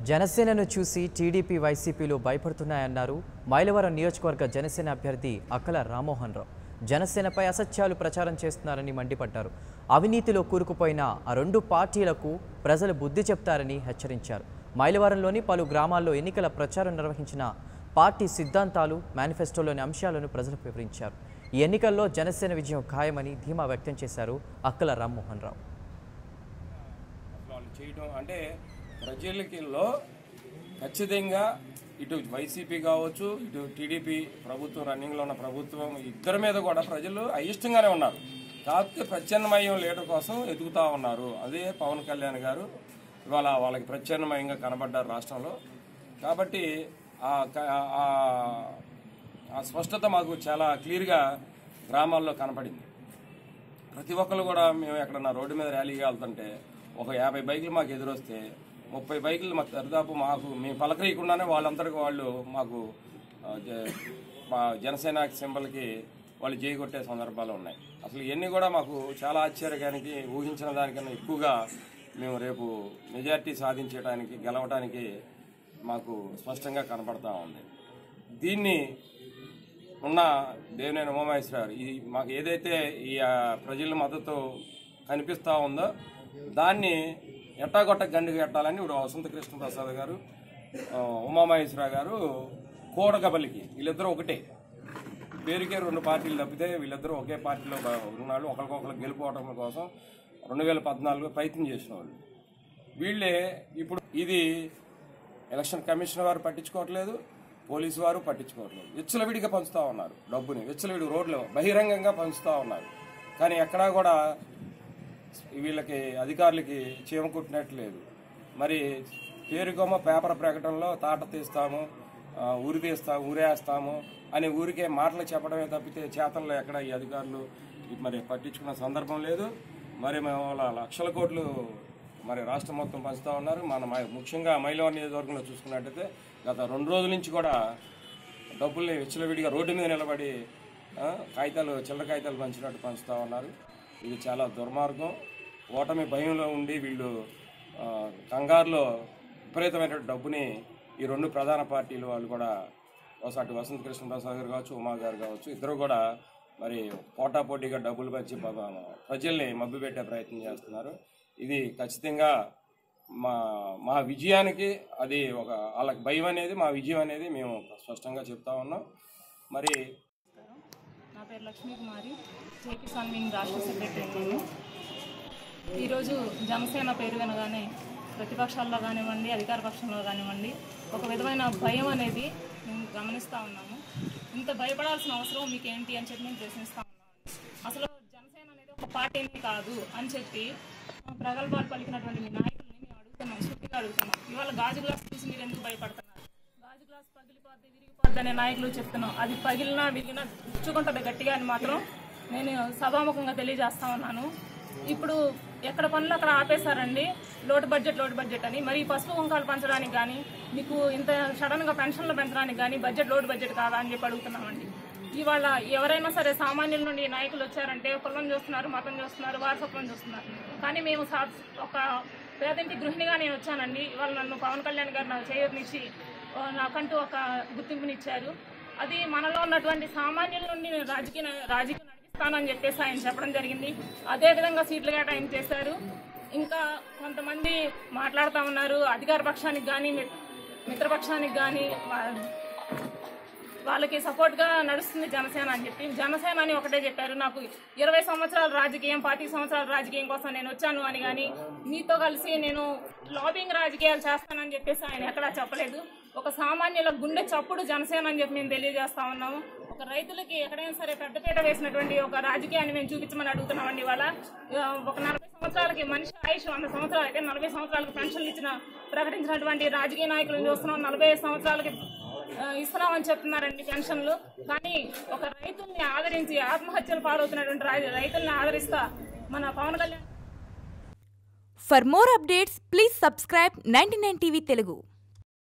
జనసేనను చూసి టీడీపీ వైసీపీలు భయపడుతున్నాయన్నారు మైలవరం నియోజకవర్గ జనసేన అభ్యర్థి అక్కల రామ్మోహన్ రావు జనసేనపై అసత్యాలు ప్రచారం చేస్తున్నారని మండిపడ్డారు అవినీతిలో కూరుకుపోయిన ఆ రెండు పార్టీలకు ప్రజలు బుద్ధి చెప్తారని హెచ్చరించారు మైలవరంలోని పలు గ్రామాల్లో ఎన్నికల ప్రచారం నిర్వహించిన పార్టీ సిద్ధాంతాలు మేనిఫెస్టోలోని అంశాలను ప్రజలకు వివరించారు ఈ ఎన్నికల్లో జనసేన విజయం ఖాయమని ధీమా వ్యక్తం చేశారు అక్కల రామ్మోహన్ రావు అసలు వాళ్ళు చేయడం అంటే ప్రజలకిలో ఖచ్చితంగా ఇటు వైసీపీ కావచ్చు ఇటు టీడీపీ ప్రభుత్వం రన్నింగ్లో ఉన్న ప్రభుత్వం ఇద్దరి మీద కూడా ప్రజలు అయిష్టంగానే ఉన్నారు కాకపోతే ప్రత్యామ్నాయం లీడర్ కోసం ఎదుగుతా ఉన్నారు అదే పవన్ కళ్యాణ్ గారు ఇవాళ వాళ్ళకి ప్రత్యామ్నాయంగా కనబడ్డారు రాష్ట్రంలో కాబట్టి ఆ క- ఆ- ఆ స్పష్టత మాకు చాలా క్లియర్గా గ్రామాల్లో కనపడింది ప్రతి ఒక్కరు కూడా మేము ఎక్కడన్నా రోడ్డు మీద ర్యాలీగా వెళ్తుంటే ఒక యాభై బైకులు మాకు ఎదురొస్తే ముప్పై బైకులు మాకు దరిదాపు మాకు మేము పలకరీయకుండానే వాళ్ళందరికీ వాళ్ళు మాకు ఆ, జ- మా జనసేన సింబల్కి వాళ్ళు చేయగొట్టే సందర్భాలు ఉన్నాయి అసలు ఇవన్నీ కూడా మాకు చాలా ఆశ్చర్యకానికి ఊహించిన దానికన్నా ఎక్కువగా మేము రేపు మెజార్టీ సాధించడానికి గెలవడానికి మాకు స్పష్టంగా కనపడతా ఉంది దీన్ని ఉన్న దేవినేని ఉమామహేశ్వరరావు ఈ మాకు ఏదైతే ఈ ఆ, ప్రజల మద్దతు కనిపిస్తూ ఉందో దాన్ని ఎట్టాగొట్ట గండిగా పెట్టాలని ఇప్పుడు వసంత కృష్ణ ప్రసాద్ గారు ఆ, ఉమామహేశ్వరరావు గారు కోడకబలికి వీళ్ళిద్దరూ ఒకటే పేరుకే రెండు పార్టీలు తప్పితే వీళ్ళిద్దరూ ఒకే పార్టీలో బ- ఉన్నాళ్ళు ఒకరికొకరు గెలుపుకోవడం కోసం రెండు వేల పద్నాలుగులో ప్రయత్నం చేసిన వాళ్ళు వీళ్ళే ఇప్పుడు ఇది ఎలక్షన్ కమిషన్ వారు పట్టించుకోవట్లేదు పోలీసు వారు పట్టించుకోవట్లేదు విచ్చలవిడిగా పంచుతా ఉన్నారు డబ్బుని విచ్చలవిడి రోడ్లు బహిరంగంగా పంచుతా ఉన్నారు కానీ ఎక్కడా కూడా వీళ్ళకి అధికారులకి చీమ కుట్టినట్లేదు మరి పేరుకోమ పేపర్ ప్రకటనలో తాట తీస్తాము ఆ, ఊరి తీస్తాము ఊరేస్తాము అని ఊరికే మాటలు చెప్పడమే తప్పితే చేతల్లో ఎక్కడ ఈ అధికారులు మరి పట్టించుకున్న సందర్భం లేదు మరి మేము వాళ్ళ లక్షల కోట్లు మరి రాష్ట్రం మొత్తం పంచుతా ఉన్నారు మన మ- ముఖ్యంగా మైలవరం నియోజకవర్గంలో చూసుకున్నట్టయితే గత రెండు రోజుల నుంచి కూడా డబ్బుల్ని విచ్చలవిడిగా రోడ్డు మీద నిలబడి ఆ, కాగితాలు చిల్లర కాగితాలు పంచినట్టు పంచుతా ఉన్నారు ఇది చాలా దుర్మార్గం ఓటమి భయంలో ఉండి వీళ్ళు ఆ, కంగారులో విపరీతమైన డబ్బుని ఈ రెండు ప్రధాన పార్టీలు వాళ్ళు కూడా ఒకసారి వసంత కృష్ణ ప్రసాద్ గారు కావచ్చు ఉమా గారు కావచ్చు ఇద్దరు కూడా మరి పోటాపోటీగా డబ్బులు పంచి పాపం ప్రజల్ని మభ్యపెట్టే ప్రయత్నం చేస్తున్నారు ఇది ఖచ్చితంగా మా మా విజయానికి అది ఒక వాళ్ళకి భయం అనేది మా విజయం అనేది మేము స్పష్టంగా చెప్తా ఉన్నాం మరి నా పేరు లక్ష్మీ కుమారి జే కిసాన్ వింగ్ రాష్ట్ర సెక్రటరీ నేను ఈరోజు జనసేన పేరు వినగానే ప్రతిపక్షాల్లో కానివ్వండి అధికార పక్షంలో కానివ్వండి ఒక విధమైన భయం అనేది మేము గమనిస్తూ ఉన్నాము ఇంత భయపడాల్సిన అవసరం మీకు ఏంటి అని చెప్పి మేము ప్రశ్నిస్తూ ఉన్నాము అసలు జనసేన అనేది ఒక పార్టీని కాదు అని చెప్పి ఆ, ప్రగల్భాలు పలికినటువంటి మీ నాయకుల్ని మేము అడుగుతున్నాం సూటిగా అడుగుతున్నాం ఇవాళ గాజు గ్లాస్ చూసి మీరు ఎందుకు భయపడుతున్నారు గాజు గ్లాస్ పగిలిపోద్ది విరిగిపోద్ది అనే నాయకులు చెప్తున్నాం అది పగిలినా విరిగినా గుచ్చుకుంటుంది గట్టిగా అని మాత్రం నేను సభాముఖంగా తెలియజేస్తా ఉన్నాను ఇప్పుడు ఎక్కడ పనులు అక్కడ ఆపేశారండి లోటు బడ్జెట్ లోటు బడ్జెట్ అని మరి ఈ పసుపు కుంకాలు పంచడానికి కానీ మీకు ఇంత సడన్గా పెన్షన్లు పెంచడానికి కానీ బడ్జెట్ లోటు బడ్జెట్ కాదా అని చెప్పి అడుగుతున్నామండి ఇవాళ ఎవరైనా సరే సామాన్యుల నుండి నాయకులు వచ్చారంటే కులం చూస్తున్నారు మతం చూస్తున్నారు వారసత్వం చూస్తున్నారు కానీ మేము సా- ఒక పేదింటి గృహిణిగా నేను వచ్చానండి ఇవాళ నన్ను పవన్ కళ్యాణ్ గారు నాకు చేయనిచ్చి ఆ, నాకంటూ ఒక గుర్తింపునిచ్చారు అది మనలో ఉన్నటువంటి సామాన్యుల నుండి నేను రాజకీయ రాజకీయం నడిపిస్తానని చెప్పేసి ఆయన చెప్పడం జరిగింది అదే విధంగా సీట్లు కేటాయింపు చేశారు ఇంకా కొంతమంది మాట్లాడుతూ ఉన్నారు అధికార పక్షానికి కానీ మిత్రపక్షానికి కానీ వాళ్ళకి సపోర్ట్ గా నడుస్తుంది జనసేన అని చెప్పి జనసేన అని ఒకటే చెప్పారు నాకు ఇరవై సంవత్సరాల రాజకీయం పార్టీ సంవత్సరాల రాజకీయం కోసం నేను వచ్చాను అని కానీ మీతో కలిసి నేను లాబింగ్ రాజకీయాలు చేస్తానని చెప్పేసి ఆయన ఎక్కడా చెప్పలేదు ఒక సామాన్యుల గుండె చప్పుడు జనసేన అని చెప్పి మేము తెలియజేస్తా ఉన్నాము ఒక రైతులకి ఎక్కడైనా సరే పెద్దపీట వేసినటువంటి ఒక రాజకీయాన్ని మేము చూపించమని అడుగుతున్నామండి ఇవాళ ఆ, ఒక నలభై సంవత్సరాలకి మనిషి ఆయుష్ వంద సంవత్సరాలు అయితే నలభై సంవత్సరాలకు పెన్షన్లు ఇచ్చిన ప్రకటించినటువంటి రాజకీయ నాయకులను చూస్తున్నాం నలభై ఐదు సంవత్సరాలకి ఆ, ఇస్తున్నామని చెప్తున్నారండి పెన్షన్లు కానీ ఒక రైతుల్ని ఆదరించి ఆత్మహత్యలు పాలవుతున్నటువంటి రై- రైతుల్ని ఆదరిస్తా మన Pawan Kalyan For more updates, please subscribe 99 TV Telugu.